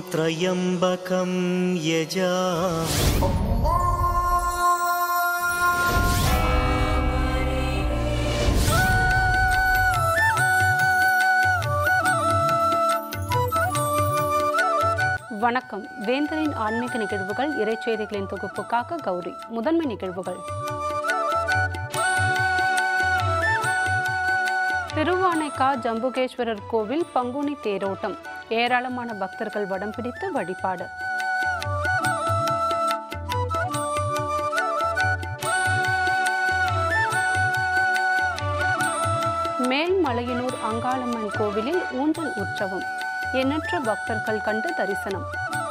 त्र्यम्बकं यजामि வணக்கம் வேந்தரின் ஆன்மீக நிகழ்வுகள் இறைச்செய்திகளின் தொகுப்புக்காக கௌரி முதன்மை நிகழ்வுகள் திருவானைக்கா ஜம்புகேஸ்வரர் கோவில் பங்குனி தேரோட்டம் ஏராளமான பக்தர்கள் வடம் பிடித்து வழிபாடு மேல்மலையனூர் அங்காளம்மன் கோவிலில் ஊஞ்சல் உற்சவம் எண்ணற்ற பக்தர்கள் கண்டு தரிசனம்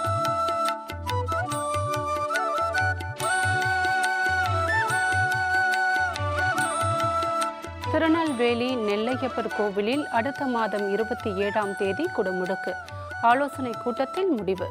திருநெல்வேலி நெல்லையப்பர் கோவிலில் அடுத்த மாதம் இருபத்தி ஏழாம் தேதி குடமுழுக்கு ஆலோசனை கூட்டத்தில் முடிவு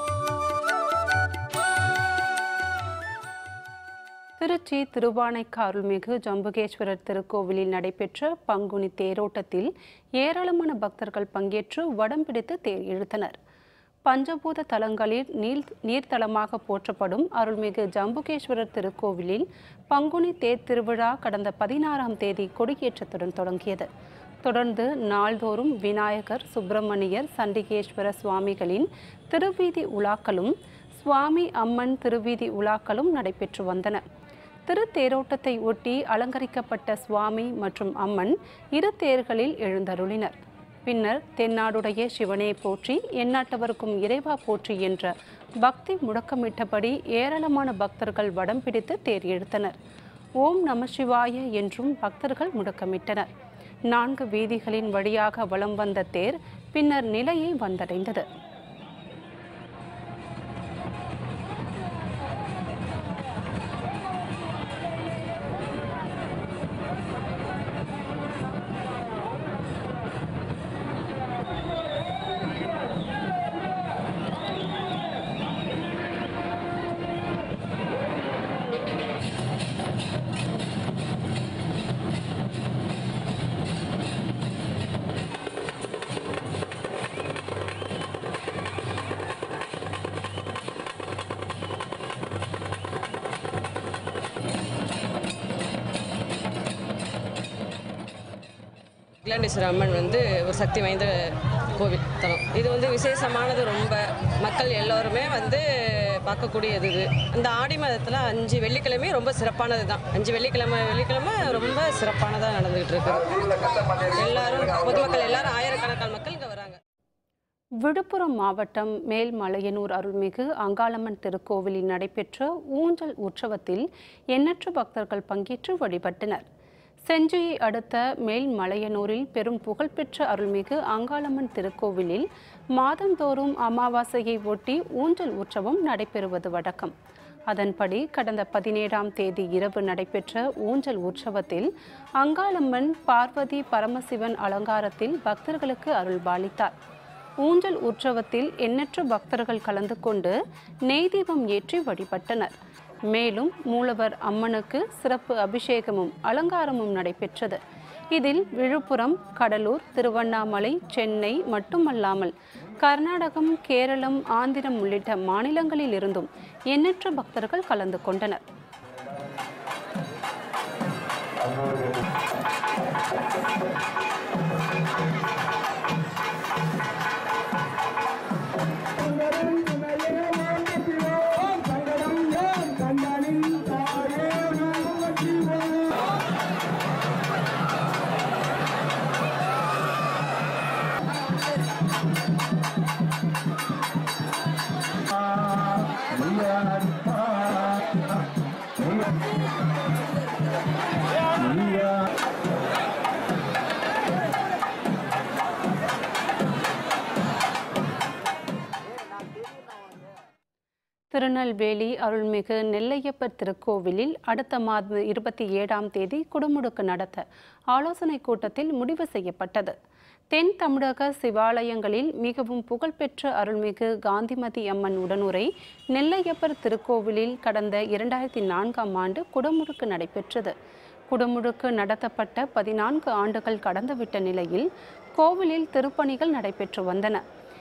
திருச்சி திருவானைக்கா அருள்மிகு ஜம்புகேஸ்வரர் திருக்கோவிலில் நடைபெற்ற பங்குனி தேரோட்டத்தில் ஏராளமான பக்தர்கள் பங்கேற்று வடம் பிடித்து தேர் இழுத்தனர் பஞ்சபூத தலங்களில் நீர் நீர்த்தலமாக போற்றப்படும் அருள்மிகு ஜம்புகேஸ்வரர் திருக்கோவிலில் பங்குனி தேர் திருவிழா கடந்த பதினாறாம் தேதி கொடியேற்றத்துடன் தொடங்கியது தொடர்ந்து நாள்தோறும் விநாயகர் சுப்பிரமணியர் சண்டிகேஸ்வர சுவாமிகளின் திருவீதி உலாக்களும் சுவாமி அம்மன் திருவீதி உலாக்களும் நடைபெற்று வந்தன திருத்தேரோட்டத்தை ஒட்டி அலங்கரிக்கப்பட்ட சுவாமி மற்றும் அம்மன் இரு தேர்களில் எழுந்தருளினர் பின்னர் தென்னாடுடைய சிவனே போற்றி எந்நாட்டவருக்கும் இறைவா போற்றி என்ற பக்தி முழக்கமிட்டபடி ஏராளமான பக்தர்கள் வடம் பிடித்து தேர் இழுத்தனர் ஓம் நம சிவாய என்றும் பக்தர்கள் முழக்கமிட்டனர் நான்கு வீதிகளின் வழியாக வலம் வந்த தேர் பின்னர் நிலையை வந்தடைந்தது அகிலாண்டேஸ்வரர் அம்மன் வந்து ஒரு சக்தி வாய்ந்த கோவில் தலம் இது வந்து விசேஷமானது ரொம்ப மக்கள் எல்லோருமே வந்து பார்க்கக்கூடியது இது இந்த ஆடி மாதத்தில் அஞ்சு வெள்ளிக்கிழமை ரொம்ப சிறப்பானது தான் அஞ்சு வெள்ளிக்கிழமை வெள்ளிக்கிழமை ரொம்ப சிறப்பானதாக நடந்துகிட்டு இருக்குது எல்லாரும் பொதுமக்கள் எல்லாரும் ஆயிரக்கணக்கான மக்கள் இங்கே வராங்க விழுப்புரம் மாவட்டம் மேல்மலையனூர் அருள்மிகு அங்காளம்மன் திருக்கோவிலில் நடைபெற்ற ஊஞ்சல் உற்சவத்தில் எண்ணற்ற பக்தர்கள் பங்கேற்று வழிபட்டனர் செஞ்சியை அடுத்த மேல்மலையனூரில் பெரும் புகழ்பெற்ற அருள்மிகு அங்காளம்மன் திருக்கோவிலில் மாதந்தோறும் அமாவாசையை ஒட்டி ஊஞ்சல் உற்சவம் நடைபெறுவது வழக்கம் அதன்படி கடந்த பதினேழாம் தேதி இரவு நடைபெற்ற ஊஞ்சல் உற்சவத்தில் அங்காளம்மன் பார்வதி பரமசிவன் அலங்காரத்தில் பக்தர்களுக்கு அருள்பாலித்தார் ஊஞ்சல் உற்சவத்தில் எண்ணற்ற பக்தர்கள் கலந்து கொண்டு நெய் தீபம் ஏற்றி வழிபட்டனர் மேலும் மூலவர் அம்மனுக்கு சிறப்பு அபிஷேகமும் அலங்காரமும் நடைபெற்றது இதில் விழுப்புரம் கடலூர் திருவண்ணாமலை சென்னை மட்டுமல்லாமல் கர்நாடகம் கேரளம் ஆந்திரம் உள்ளிட்ட மாநிலங்களில் இருந்தும் எண்ணற்ற பக்தர்கள் கலந்து கொண்டனர் திருநெல்வேலி அருள்மிகு நெல்லையப்பர் திருக்கோவிலில் அடுத்த மாதம் இருபத்தி ஏழாம் தேதி குடமுழுக்கு நடத்த ஆலோசனை கூட்டத்தில் முடிவு செய்யப்பட்டது தென் தமிழக சிவாலயங்களில் மிகவும் புகழ்பெற்ற அருள்மிகு காந்திமதி அம்மன் உடனுரை நெல்லையப்பர் திருக்கோவிலில் கடந்த இரண்டாயிரத்தி நான்காம் ஆண்டு குடமுழுக்கு நடைபெற்றது குடமுழுக்கு நடத்தப்பட்ட பதினான்கு ஆண்டுகள் கடந்துவிட்ட நிலையில் கோவிலில் திருப்பணிகள் நடைபெற்று வந்தன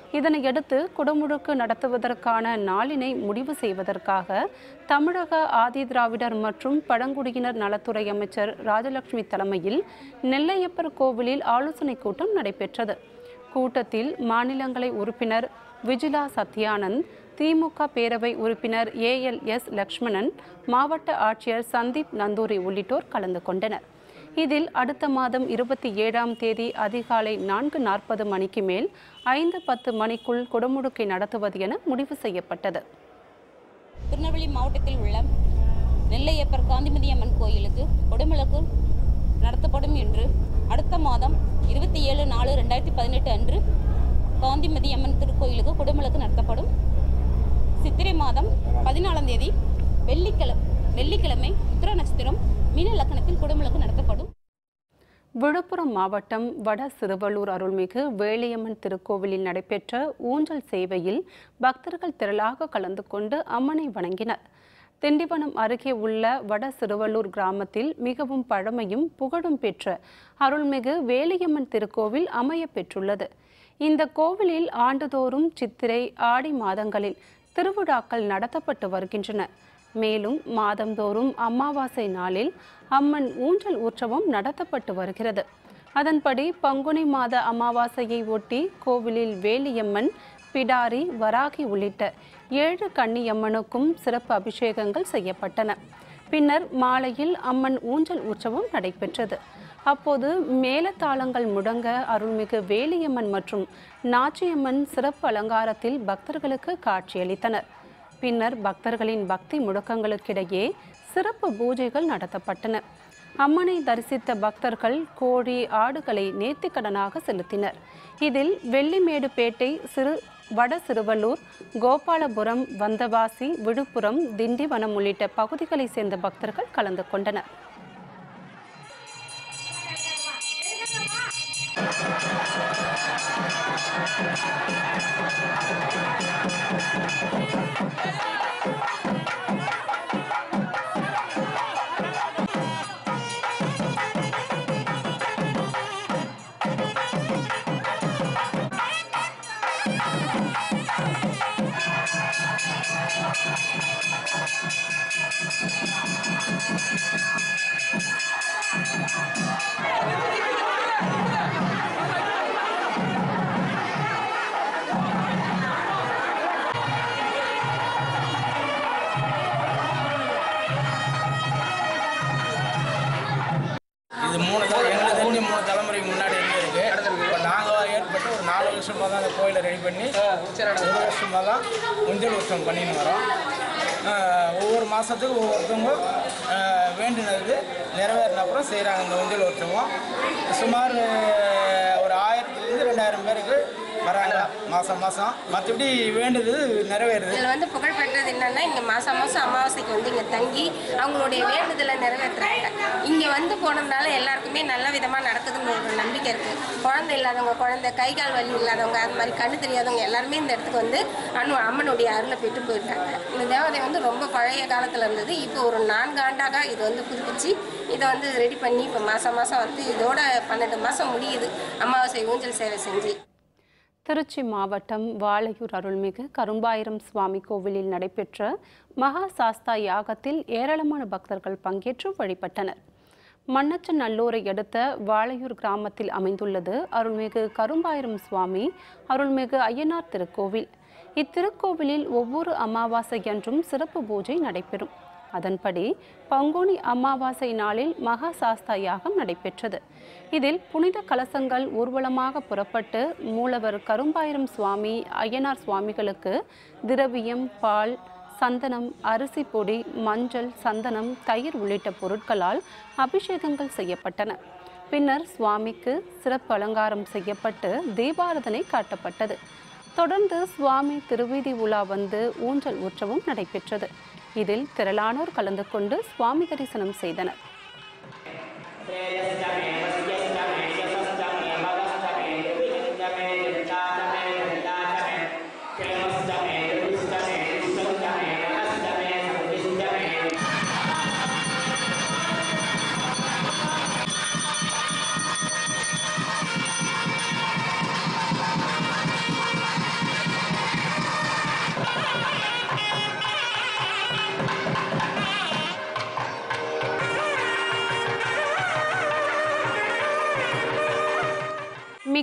இதனையடுத்து குடமுழுக்கு நடத்துவதற்கான நாளினை முடிவு செய்வதற்காக தமிழக ஆதிதிராவிடர் மற்றும் பழங்குடியினர் நலத்துறை அமைச்சர் ராஜலட்சுமி தலைமையில் நெல்லையப்பர் கோவிலில் ஆலோசனைக் கூட்டம் நடைபெற்றது கூட்டத்தில் மாநிலங்களவை உறுப்பினர் விஜிலா சத்யானந்த் திமுக பேரவை உறுப்பினர் ஏஎல்எஸ் லக்ஷ்மணன் மாவட்ட ஆட்சியர் சந்தீப் நந்தூரி உள்ளிட்டோர் கலந்து கொண்டனர் இதில் அடுத்த மாதம் இருபத்தி ஏழாம் தேதி அதிகாலை நான்கு நாற்பது மணிக்கு மேல் ஐந்து பத்து மணிக்குள் குடமுழுக்கை நடத்துவது என முடிவு செய்யப்பட்டது திருநெல்வேலி மாவட்டத்தில் உள்ள நெல்லையப்பர் காந்திமதி அம்மன் கோயிலுக்கு கொடுமிளக்கு நடத்தப்படும் என்று அடுத்த மாதம் இருபத்தி ஏழு நாலு ரெண்டாயிரத்தி பதினெட்டு அன்று காந்திமதி அம்மன் திருக்கோயிலுக்கு குடமிளக்கு நடத்தப்படும் சித்திரை மாதம் பதினாலாம் தேதி வெள்ளிக்கிழமை வெள்ளிக்கிழமை உத்திர நட்சத்திரம் மீன லக்கணத்தில் குடமிளக்கு நடத்தப்படும் விழுப்புரம் மாவட்டம் வட சிறுவள்ளூர் அருள்மிகு வேளியம்மன் திருக்கோவிலில் நடைபெற்ற ஊஞ்சல் சேவையில் பக்தர்கள் திரளாக கலந்து கொண்டு அம்மனை வணங்கினர் திண்டிவனம் அருகே உள்ள வட சிறுவள்ளூர் கிராமத்தில் மிகவும் பழமையும் புகழும் பெற்ற அருள்மிகு வேலியம்மன் திருக்கோவில் அமைய பெற்றுள்ளது இந்த கோவிலில் ஆண்டுதோறும் சித்திரை ஆடி மாதங்களில் திருவிழாக்கள் நடத்தப்பட்டு வருகின்றன மேலும் மாதந்தோறும் அமாவாசை நாளில் அம்மன் ஊஞ்சல் உற்சவம் நடத்தப்பட்டு வருகிறது அதன்படி பங்குனி மாத அமாவாசையை ஒட்டி கோவிலில் வேலியம்மன் பிடாரி வராகி உள்ளிட்ட ஏழு கன்னியம்மனுக்கும் சிறப்பு அபிஷேகங்கள் செய்யப்பட்டன பின்னர் மாலையில் அம்மன் ஊஞ்சல் உற்சவம் நடைபெற்றது அப்போது மேலத்தாளங்கள் முழங்க அருள்மிகு வேலியம்மன் மற்றும் நாச்சியம்மன் சிறப்பு அலங்காரத்தில் பக்தர்களுக்கு காட்சியளித்தனர் பின்னர் பக்தர்களின் பக்தி முழக்கங்களுக்கிடையே சிறப்பு பூஜைகள் நடத்தப்பட்டன அம்மனை தரிசித்த பக்தர்கள் கோழி ஆடுகளை நேர்த்திக்கடனாக செலுத்தினர் இதில் வெள்ளிமேடுபேட்டை சிறு வட சிறுவள்ளூர் கோபாலபுரம் வந்தவாசி விழுப்புரம் திண்டிவனம் உள்ளிட்ட பகுதிகளைச் சேர்ந்த பக்தர்கள் கலந்து கொண்டனர் இது மூணு தலை எங்களுக்கு தெரிஞ்ச மூணு தலைமுறைக்கு முன்னாடி இருந்திருக்கு இப்போ நாங்கள் ஏற்பட்டு ஒரு நாலு வருஷமாக தான் அந்த கோயிலை ரெடி பண்ணி ஒரு வருஷமாக தான் உஞ்சல் உற்சவம் பண்ணின்னு வரோம் ஆஹ் ஒவ்வொரு மாதத்துக்கு ஒவ்வொருத்தவங்க ஆஹ் வேண்டினது நிறைவேறின அப்புறம் செய்கிறாங்க இந்த உஞ்சல் உற்சவம் சுமார் ஒரு ஆயிரத்துலேருந்து ரெண்டாயிரம் பேருக்கு வராங்க மாதம் மாதம் மற்றபடி வேண்டுது நிறைவேறுது இதில் வந்து புகழ்பெற்றது என்னன்னா இங்கே மாதம் மாதம் அமாவாசைக்கு வந்து இங்கே தங்கி அவங்களுடைய வேண்டுதலை நிறைவேற்றுறாங்க இங்கே வந்து போனதுனால எல்லாருக்குமே நல்ல விதமாக நடக்குதுன்னு ஒரு நம்பிக்கை இருக்குது குழந்தை இல்லாதவங்க குழந்தை கை கால் வலி இல்லாதவங்க அது மாதிரி கண்ணு தெரியாதவங்க எல்லாருமே இந்த இடத்துக்கு வந்து அனு அம்மனுடைய அருளை பெற்று போயிருக்காங்க இந்த தேவதை வந்து ரொம்ப பழைய காலத்தில் இருந்தது இப்போ ஒரு நான்கு ஆண்டாக இது வந்து புதுப்பிச்சு இதை வந்து ரெடி பண்ணி இப்போ மாதம் மாதம் வந்து இதோட பன்னெண்டு மாதம் முடியுது அமாவாசை ஊஞ்சல் சேவை செஞ்சு திருச்சி மாவட்டம் வாளையூர் அருள்மிகு கரும்பாயிரம் சுவாமி கோவிலில் நடைபெற்ற மகா சாஸ்தா யாகத்தில் ஏராளமான பக்தர்கள் பங்கேற்று வழிபட்டனர் மண்ணச்சநல்லூரை அடுத்த வாளையூர் கிராமத்தில் அமைந்துள்ளது அருள்மிகு கரும்பாயிரம் சுவாமி அருள்மிகு ஐயனார் திருக்கோவில் இத்திருக்கோவிலில் ஒவ்வொரு அமாவாசையன்றும் சிறப்பு பூஜை நடைபெறும் அதன்படி பங்குனி அமாவாசை நாளில் மகா சாஸ்தா யாகம் நடைபெற்றது இதில் புனித கலசங்கள் ஊர்வலமாக புறப்பட்டு மூலவர் கரும்பாயிரம் சுவாமி ஐயனார் சுவாமிகளுக்கு திரவியம் பால் சந்தனம் அரிசி பொடி மஞ்சள் சந்தனம் தயிர் உள்ளிட்ட பொருட்களால் அபிஷேகங்கள் செய்யப்பட்டன பின்னர் சுவாமிக்கு சிறப்பு அலங்காரம் செய்யப்பட்டு தீபாரதனை காட்டப்பட்டது தொடர்ந்து சுவாமி திருவீதி உலா வந்து ஊஞ்சல் உற்சவம் நடைபெற்றது இதில் திரளானோர் கலந்து கொண்டு சுவாமி தரிசனம் செய்தனர்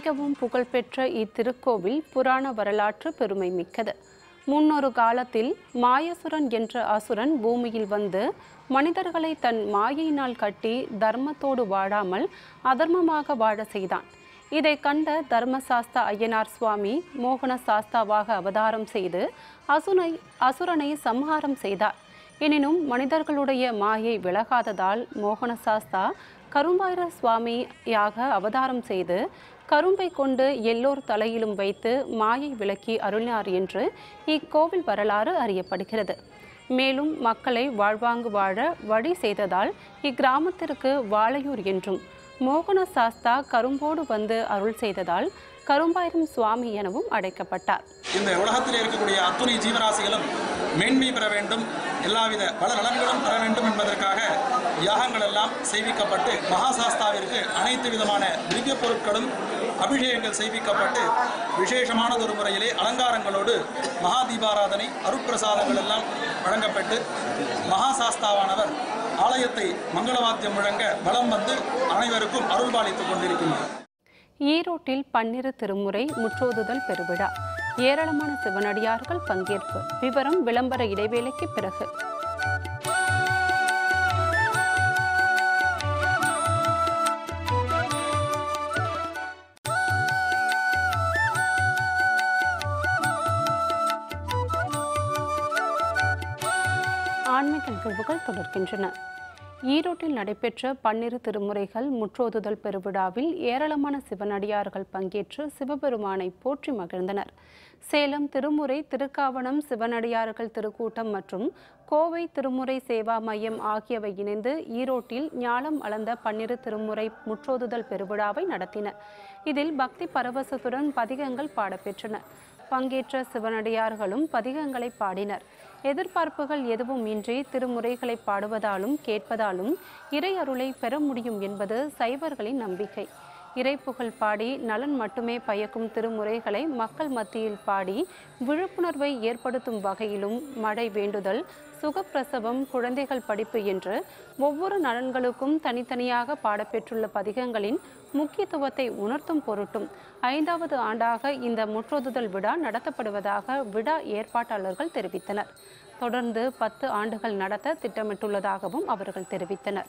மிகவும் புகழ்பெற்ற இத்திருக்கோவில் புராண வரலாற்று பெருமை மிக்கது முன்னொரு காலத்தில் மாயசுரன் என்ற அசுரன் பூமியில் வந்து மனிதர்களை தன் மாயையினால் கட்டி தர்மத்தோடு வாழாமல் அதர்மமாக வாழ செய்தான் இதை கண்ட தர்மசாஸ்தா ஐயனார் சுவாமி மோகன சாஸ்தாவாக அவதாரம் செய்து அசுனை அசுரனை சம்ஹாரம் செய்தார் எனினும் மனிதர்களுடைய மாயை விலகாததால் மோகன சாஸ்தா கரும்பாயிர சுவாமியாக அவதாரம் செய்து கரும்பை கொண்டு எல்லோர் தலையிலும் வைத்து மாயை விளக்கி அருளினார் என்று இக்கோவில் வரலாறு அறியப்படுகிறது மேலும் மக்களை வாழ்வாங்கு வாழ வழி செய்ததால் இக்கிராமத்திற்கு வாளையூர் என்றும் மோகன சாஸ்தா கரும்போடு வந்து அருள் செய்ததால் கரும்பாயிரம் சுவாமி எனவும் அழைக்கப்பட்டார் இந்த உலகத்தில் இருக்கக்கூடிய அத்துணை ஜீவராசிகளும் மேன்மை பெற வேண்டும் எல்லாவித பல நலன்களும் பெற வேண்டும் என்பதற்காக யாகங்கள் எல்லாம் செய்விக்கப்பட்டு மகாசாஸ்தாவிற்கு அனைத்து விதமான திவ்ய பொருட்களும் அபிஷேகங்கள் செய்விக்கப்பட்டு விசேஷமானதொரு முறையிலே அலங்காரங்களோடு மகா தீபாராதனை அருட்பிரசாதங்கள் எல்லாம் வழங்கப்பட்டு மகாசாஸ்தாவானவர் ஆலயத்தை மங்களவாத்தியம் முழங்க வலம் வந்து அனைவருக்கும் அருள்பாலித்துக் கொண்டிருக்கின்றார் ஈரோட்டில் பன்னிரு திருமுறை முற்றோதுதல் பெருவிழா ஏராளமான சிவனடியார்கள் பங்கேற்பு விவரம் விளம்பர இடைவேளைக்கு பிறகு ஆன்மீக நிகழ்வுகள் தொடர்கின்றன ஈரோட்டில் நடைபெற்ற பன்னிரு திருமுறைகள் முற்றோதுதல் பெருவிழாவில் ஏராளமான சிவனடியார்கள் பங்கேற்று சிவபெருமானை போற்றி மகிழ்ந்தனர் சேலம் திருமுறை திருக்காவணம் சிவனடியார்கள் திருக்கூட்டம் மற்றும் கோவை திருமுறை சேவா மையம் ஆகியவை இணைந்து ஈரோட்டில் ஞாலம் அளந்த பன்னிரு திருமுறை முற்றோதுதல் பெருவிழாவை நடத்தின இதில் பக்தி பரவசத்துடன் பதிகங்கள் பாடப்பெற்றன பங்கேற்ற சிவனடியார்களும் பதிகங்களை பாடினர் எதிர்பார்ப்புகள் எதுவும் இன்றி திருமுறைகளை பாடுவதாலும் கேட்பதாலும் இறை அருளை பெற முடியும் என்பது சைவர்களின் நம்பிக்கை இறைப்புகழ் பாடி நலன் மட்டுமே பயக்கும் திருமுறைகளை மக்கள் மத்தியில் பாடி விழிப்புணர்வை ஏற்படுத்தும் வகையிலும் மழை வேண்டுதல் சுகப்பிரசவம் குழந்தைகள் படிப்பு என்று ஒவ்வொரு நலன்களுக்கும் தனித்தனியாக பாடப்பெற்றுள்ள பதிகங்களின் முக்கியத்துவத்தை உணர்த்தும் பொருட்டும் ஐந்தாவது ஆண்டாக இந்த முற்றோதுதல் விழா நடத்தப்படுவதாக விழா ஏற்பாட்டாளர்கள் தெரிவித்தனர் தொடர்ந்து பத்து ஆண்டுகள் நடத்த திட்டமிட்டுள்ளதாகவும் அவர்கள் தெரிவித்தனர்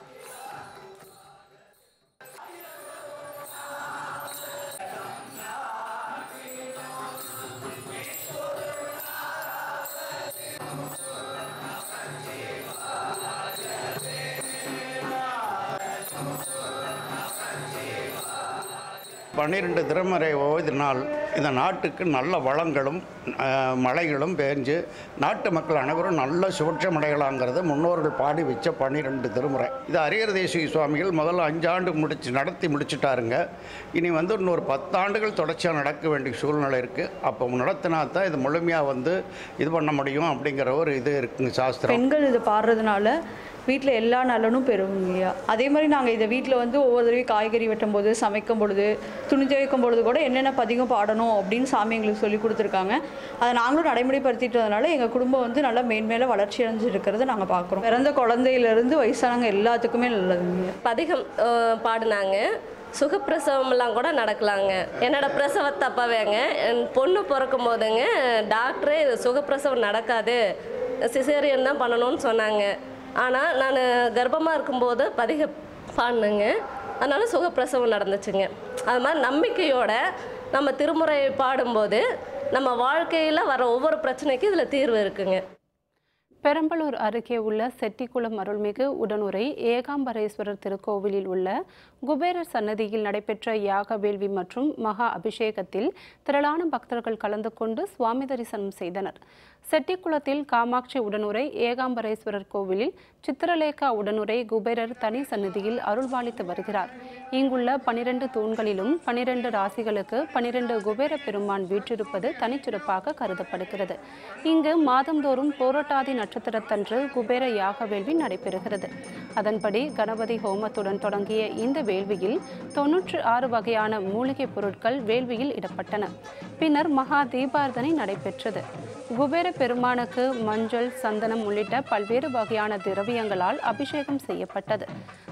பன்னிரெண்டு திருமறை ஓதினால் இந்த நாட்டுக்கு நல்ல வளங்களும் அஹ், மழைகளும் பேஞ்சு நாட்டு மக்கள் அனைவரும் நல்ல சுபட்சமடையலாங்கிறது முன்னோர்கள் பாடி வச்ச பன்னிரெண்டு திருமுறை இது அரியர் தேசிக சுவாமிகள் முதல்ல அஞ்சாண்டு முடிச்சு நடத்தி முடிச்சிட்டாருங்க இனி வந்து இன்னொரு பத்தாண்டுகள் தொடர்ச்சியாக நடக்க வேண்டிய சூழ்நிலை இருக்குது அப்போ நடத்தினா தான் இது முழுமையாக வந்து இது பண்ண முடியும் அப்படிங்கிற ஒரு இது இருக்குங்க சாஸ்திரம் பெண்கள் இது பாடுறதுனால வீட்டில் எல்லா நலனும் பெறுவோம் இல்லையா அதே மாதிரி நாங்கள் இதை வீட்டில் வந்து ஒவ்வொரு தடவையும் காய்கறி வெட்டும் போது சமைக்கும் பொழுது துணி துவைக்கும் பொழுது கூட என்னென்ன பதிகம் பாடணும் அப்படின்னு சாமி எங்களுக்கு சொல்லி கொடுத்துருக்காங்க அதை நாங்களும் நடைமுறைப்படுத்திட்டதுனால எங்கள் குடும்பம் வந்து நல்லா மேன்மேல வளர்ச்சி அடைஞ்சிருக்கிறத நாங்கள் பார்க்குறோம் பிறந்த குழந்தையிலேருந்து வயசானவங்க எல்லாத்துக்குமே நல்லதுங்க பதிகம் அஹ், பாடினாங்க சுகப்பிரசவம்லாம் கூட நடக்கலாங்க என்னோட பிரசவத்தை அப்பவேங்க என் பொண்ணு பிறக்கும் போதுங்க டாக்டரே இது சுகப்பிரசவம் நடக்காது சிசேரியன் தான் பண்ணணும்னு சொன்னாங்க ஆனால் நான் கர்ப்பமாக இருக்கும்போது பதிக பாடினேங்க அதனால் சுகப்பிரசவம் நடந்துச்சுங்க அது மாதிரி நம்பிக்கையோட நம்ம திருமுறை பாடும்போது நம்ம வாழ்க்கையில் வர ஒவ்வொரு பிரச்சனைக்கும் இதில் தீர்வு இருக்குங்க பெரம்பலூர் அருகே உள்ள செட்டிக்குளம் அருள்மிகு உடனுரை ஏகாம்பரேஸ்வரர் திருக்கோவிலில் உள்ள குபேரர் சன்னதியில் நடைபெற்ற யாக வேள்வி மற்றும் மகா அபிஷேகத்தில் திரளான பக்தர்கள் கலந்து கொண்டு சுவாமி தரிசனம் செய்தனர் செட்டிக்குளத்தில் காமாட்சி உடனுரை ஏகாம்பரேஸ்வரர் கோவிலில் சித்திரலேகா உடனுரை குபேரர் தனி சன்னதியில் அருள்பாலித்து வருகிறார் இங்குள்ள பனிரெண்டு தூண்களிலும் பனிரெண்டு ராசிகளுக்கு பனிரெண்டு குபேர பெருமான் வீற்றிருப்பது தனிச்சிறப்பாக கருதப்படுகிறது இங்கு மாதந்தோறும் போராட்டாதி நட்சத்திரத்தன்று குபேர யாக வேள்வி நடைபெறுகிறது அதன்படி கணபதி ஹோமத்துடன் தொடங்கிய இந்த வேள்வியில் தொன்னூற்று ஆறு வகையான மூலிகைப் பொருட்கள் வேள்வியில் இடப்பட்டன பின்னர் மகா தீபார்த்தனை நடைபெற்றது குபேர பெருமானுக்கு மஞ்சள் சந்தனம் உள்ளிட்ட பல்வேறு வகையான திரவியங்களால் அபிஷேகம் செய்யப்பட்டது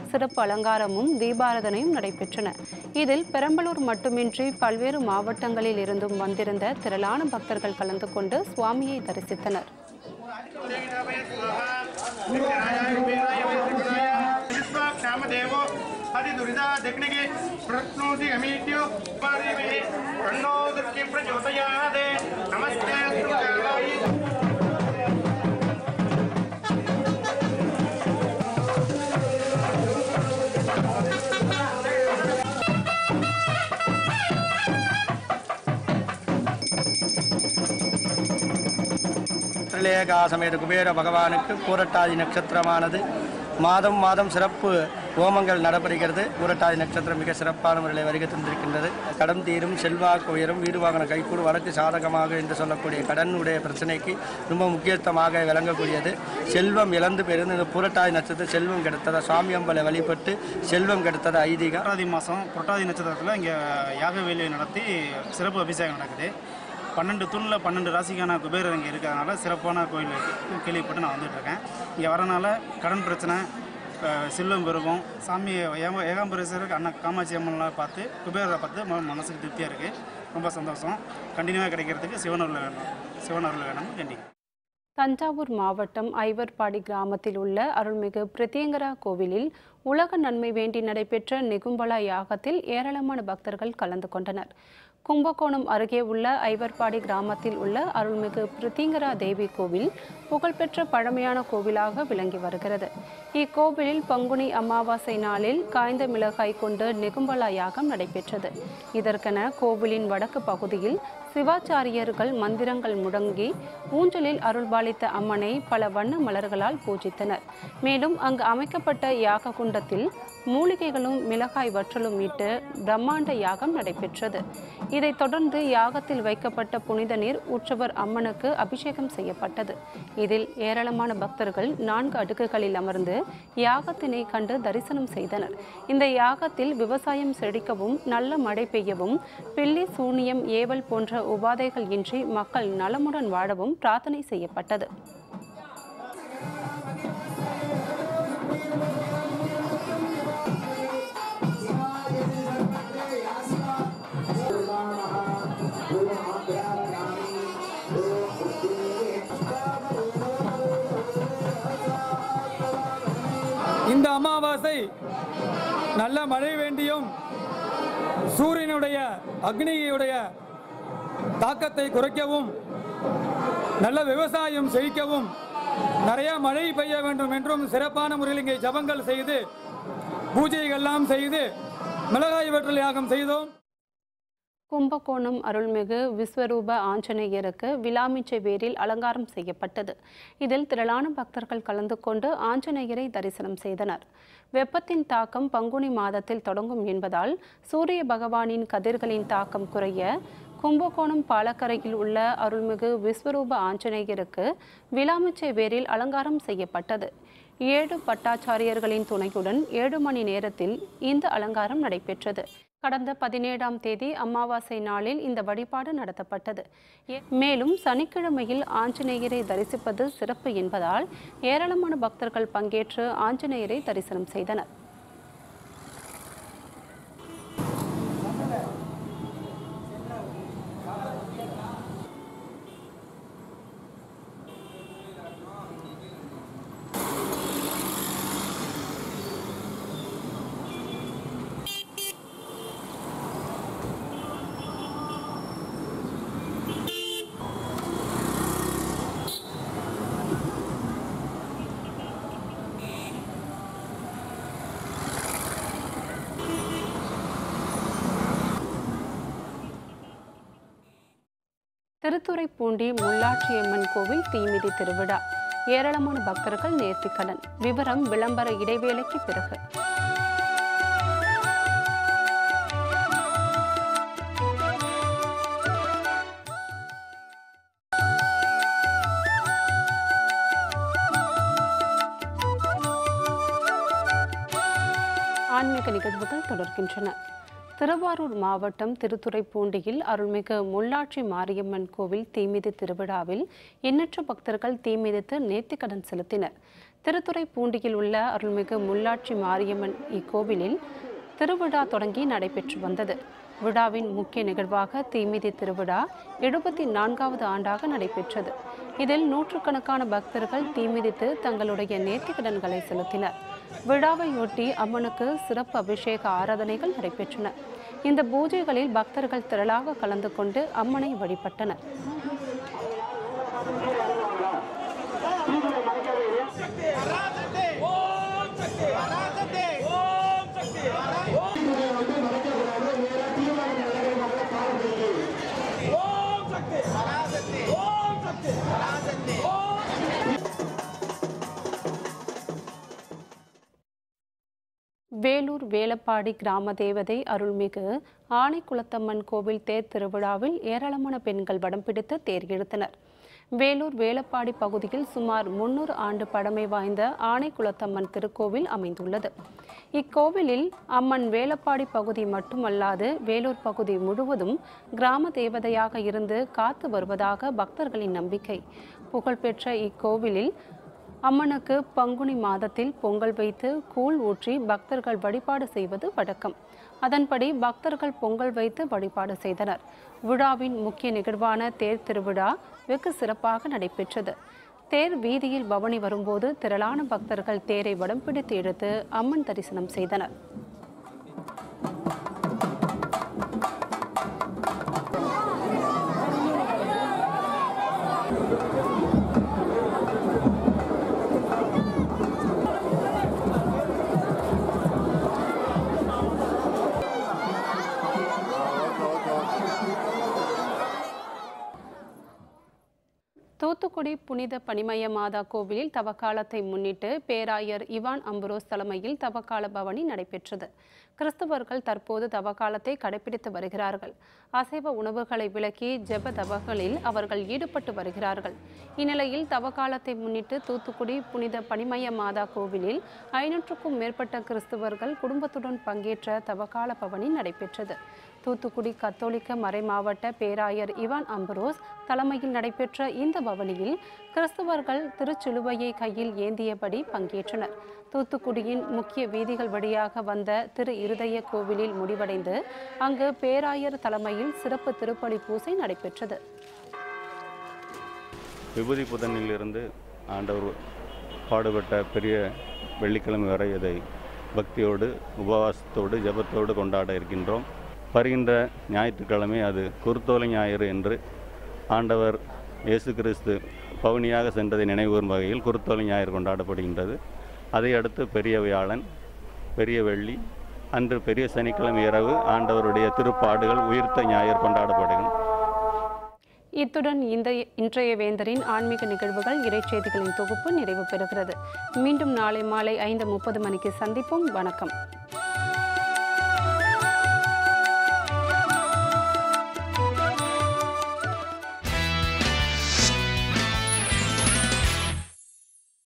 சிறப்பு அலங்காரமும் தீபாராதனையும் நடைபெற்றன இதில் பெரம்பலூர் மட்டுமின்றி பல்வேறு மாவட்டங்களில் இருந்தும் வந்திருந்த திரளான பக்தர்கள் கலந்து கொண்டு சுவாமியை தரிசித்தனர் नामदेवो हरिदुरिदा दग्निगे प्रत्नोति अमीट्यो पारिवे कन्नो दुर्गे प्रचोदयादे नमस्ते दुर्गायै திரிலேகா சமேத குபேர பகவானுக்கு பூரட்டாதி நட்சத்திரமானது மாதம் மாதம் சிறப்பு ஹோமங்கள் நடைபெறுகிறது பூரட்டாதி நட்சத்திரம் மிக சிறப்பான முறையில் வருகை தந்திருக்கின்றது கடன் தீரும் செல்வாக்கு உயரும் வீடு வாகன கைகூடு வழக்கு சாதகமாக என்று சொல்லக்கூடிய கடனுடைய பிரச்சனைக்கு ரொம்ப முக்கியத்துவமாக விளங்கக்கூடியது செல்வம் இழந்து பெருந்து இந்த பூரட்டாதி நட்சத்திரம் செல்வம் கிடைத்தது சுவாமி அம்பலை வழிபட்டு செல்வம் கிடைத்தது ஐதீகம் புரட்டாதி மாதம் புரட்டாதி நட்சத்திரத்தில் இங்கே யாக வேலையை நடத்தி சிறப்பு அபிஷேகம் நடக்குது பன்னெண்டு தூணில் பன்னெண்டு ராசிக்கான குபேரர் இங்கே இருக்கிறதுனால சிறப்பான கோயில் இருக்கு. கேள்விப்பட்டு நான் வந்துட்டு இருக்கேன் இங்கே வரனால கடன் பிரச்சனை அஹ், செல்வம் பெருகும் சாமி ஏக ஏகாம்பரேஸ்வரருக்கு அண்ணா காமாட்சி அம்மன்லாம் பார்த்து குபேரரை பார்த்து ம- மனசுக்கு திருப்தியாக இருக்குது ரொம்ப சந்தோஷம் கண்டினியூவாக கிடைக்கிறதுக்கு சிவனூரில் வேணும் சிவனூரில் வேணும் கண்டி தஞ்சாவூர் மாவட்டம் ஐவர்பாடி கிராமத்தில் உள்ள அருள்மிகு பிரத்யங்கரா கோவிலில் உலக நன்மை வேண்டி நடைபெற்ற நிகும்பலா யாகத்தில் ஏராளமான பக்தர்கள் கலந்து கொண்டனர் கும்பகோணம் அருகே உள்ள ஐவர்பாடி கிராமத்தில் உள்ள அருள்மிகு பிரத்யங்கரா தேவி கோவில் புகழ்பெற்ற பழமையான கோவிலாக விளங்கி வருகிறது இக்கோவிலில் பங்குனி அமாவாசை நாளில் காய்ந்த மிளகாய் கொண்டு நிகும்பலா யாகம் நடைபெற்றது இதற்கென கோவிலின் வடக்கு பகுதியில் சிவாச்சாரியர்கள் மந்திரங்கள் முழங்கி ஊஞ்சலில் அருள்பாலித்த அம்மனை பல வண்ண மலர்களால் பூஜித்தனர் மேலும் அங்கு அமைக்கப்பட்ட யாக குண்டத்தில் மூலிகைகளும் மிளகாய் வற்றலும் இட்டு பிரம்மாண்ட யாகம் நடைபெற்றது இதைத் தொடர்ந்து யாகத்தில் வைக்கப்பட்ட புனித நீர் உற்சவர் அம்மனுக்கு அபிஷேகம் செய்யப்பட்டது இதில் ஏராளமான பக்தர்கள் நான்கு அடுக்குகளில் அமர்ந்து யாகத்தினை கண்டு தரிசனம் செய்தனர் இந்த யாகத்தில் விவசாயம் செழிக்கவும் நல்ல மழை பெய்யவும் பில்லி சூனியம் ஏவல் போன்ற உபாதைகள் இன்றி மக்கள் நலமுடன் வாழவும் பிரார்த்தனை செய்யப்பட்டது இந்த அமாவாசை நல்ல மழை வேண்டியும் சூரியனுடைய அக்னியுடைய தாக்கத்தை குறைக்கவும் நல்ல விவசாயம் செழிக்கவும் நிறைய மழை பெய்ய வேண்டும் என்றும் சிறப்பான முறையில் இங்கே ஜபங்கள் செய்து பூஜைகள்லாம் செய்து மிளகாய் வெற்றல் யாகம் செய்தோம் கும்பகோணம் அருள்மிகு விஸ்வரூப ஆஞ்சநேயருக்கு விலாமிச்சை வேரில் அலங்காரம் செய்யப்பட்டது இதில் திரளான பக்தர்கள் கலந்து கொண்டு ஆஞ்சநேயரை தரிசனம் செய்தனர் வெப்பத்தின் தாக்கம் பங்குனி மாதத்தில் தொடங்கும் என்பதால் சூரிய பகவானின் கதிர்களின் தாக்கம் குறைய கும்பகோணம் பாலக்கரையில் உள்ள அருள்மிகு விஸ்வரூப ஆஞ்சநேயருக்கு விலாமிச்சை வேரில் அலங்காரம் செய்யப்பட்டது ஏழு பட்டாச்சாரியர்களின் துணையுடன் ஏழு மணி நேரத்தில் இந்த அலங்காரம் நடைபெற்றது கடந்த பதினேழாம் தேதி அமாவாசை நாளில் இந்த வழிபாடு நடத்தப்பட்டது ஏ- மேலும் சனிக்கிழமையில் ஆஞ்சநேயரை தரிசிப்பது சிறப்பு என்பதால் ஏராளமான பக்தர்கள் பங்கேற்று ஆஞ்சநேயரை தரிசனம் செய்தனர் திருத்துறைப்பூண்டி முள்ளாட்சியம்மன் கோவில் தீமிதி திருவிழா ஏராளமான பக்தர்கள் நேர்த்திக்கடன் விவரம் விளம்பர இடைவேளைக்கு பிறகு ஆன்மீக நிகழ்வுகள் தொடர்கின்றன திருவாரூர் மாவட்டம் திருத்துறைப்பூண்டியில் அருள்மிகு முள்ளாட்சி மாரியம்மன் கோவில் தீமிதி திருவிழாவில் எண்ணற்ற பக்தர்கள் தீமிதித்து நேர்த்திக்கடன் செலுத்தினர் திருத்துறைப்பூண்டியில் உள்ள அருள்மிகு முள்ளாட்சி மாரியம்மன் இக்கோவிலில் திருவிழா தொடங்கி நடைபெற்று வந்தது விழாவின் முக்கிய நிகழ்வாக தீமிதி திருவிழா எழுபத்தி நான்காவது ஆண்டாக நடைபெற்றது இதில் நூற்றுக்கணக்கான பக்தர்கள் தீமிதித்து தங்களுடைய நேர்த்திக்கடன்களை செலுத்தினர் விழாவையொட்டி அம்மனுக்கு சிறப்பு அபிஷேக ஆராதனைகள் நடைபெற்றன இந்த பூஜைகளில் பக்தர்கள் திரளாக கலந்து கொண்டு அம்மனை வழிபட்டனர் வேலூர் வேலப்பாடி கிராம தேவதை அருள்மிகு ஆனைக்குளத்தம்மன் கோவில் தேர் திருவிழாவில் ஏராளமான பெண்கள் வடம் பிடித்து தேர் இழுத்தனர் வேலூர் வேலப்பாடி பகுதியில் சுமார் முன்னூறு ஆண்டு பழமை வாய்ந்த ஆனைக்குளத்தம்மன் திருக்கோவில் அமைந்துள்ளது இக்கோவிலில் அம்மன் வேலப்பாடி பகுதி மட்டுமல்லாது வேலூர் பகுதி முழுவதும் கிராம தேவதையாக இருந்து காத்து வருவதாக பக்தர்களின் நம்பிக்கை புகழ்பெற்ற இக்கோவிலில் அம்மனுக்கு பங்குனி மாதத்தில் பொங்கல் வைத்து கூழ் ஊற்றி பக்தர்கள் வழிபாடு செய்வது வழக்கம் அதன்படி பக்தர்கள் பொங்கல் வைத்து வழிபாடு செய்தனர் விழாவின் முக்கிய நிகழ்வான தேர் திருவிழா வெகு சிறப்பாக நடைபெற்றது தேர் வீதியில் பவனி வரும்போது திரளான பக்தர்கள் தேரை வடம் பிடித்து இழுத்து அம்மன் தரிசனம் செய்தனர் தூத்துக்குடி புனித பனிமய மாதா கோவிலில் தவக்காலத்தை முன்னிட்டு பேராயர் இவான் அம்புரோஸ் தலைமையில் தவக்கால பவனி நடைபெற்றது கிறிஸ்தவர்கள் தற்போது தவக்காலத்தை கடைபிடித்து வருகிறார்கள் அசைவ உணவுகளை விலக்கி ஜெப தவகளில் அவர்கள் ஈடுபட்டு வருகிறார்கள் இந்நிலையில் தவக்காலத்தை முன்னிட்டு தூத்துக்குடி புனித பனிமய மாதா கோவிலில் ஐநூற்றுக்கும் மேற்பட்ட கிறிஸ்தவர்கள் குடும்பத்துடன் பங்கேற்ற தவக்கால பவனி நடைபெற்றது தூத்துக்குடி கத்தோலிக்க மறைமாவட்ட பேராயர் இவான் அம்பரோஸ் தலைமையில் நடைபெற்ற இந்த பவனியில் கிறிஸ்தவர்கள் திருச்சிலுவையை கையில் ஏந்தியபடி பங்கேற்றனர் தூத்துக்குடியின் முக்கிய வீதிகள் வழியாக வந்த திரு இருதய கோவிலில் முடிவடைந்து அங்கு பேராயர் தலைமையில் சிறப்பு திருப்பலி பூசை நடைபெற்றது விபூதி புதனிலிருந்து ஆண்டவர் பாடுபட்ட பெரிய வெள்ளிக்கிழமை வரை இதை பக்தியோடு உபவாசத்தோடு ஜெபத்தோடு கொண்டாட இருக்கின்றோம் வருகின்ற ஞாயிற்றுக்கிழமை அது குருத்தோலை ஞாயிறு என்று ஆண்டவர் இயேசு கிறிஸ்து பவுனியாக சென்றதை நினைவுகூரும் வகையில் குருத்தோலை ஞாயிறு கொண்டாடப்படுகின்றது அதை அடுத்து பெரிய வியாழன் பெரிய வெள்ளி அன்று பெரிய சனிக்கிழமை இரவு ஆண்டவருடைய திருப்பாடுகள் உயிர்த்த ஞாயிறு கொண்டாடப்படுகின்றன இத்துடன் இந்த இன்றைய வேந்தரின் ஆன்மீக நிகழ்வுகள் இறைச்செய்திகளின் தொகுப்பு நிறைவு பெறுகிறது மீண்டும் நாளை மாலை ஐந்து முப்பது மணிக்கு சந்திப்போம் வணக்கம்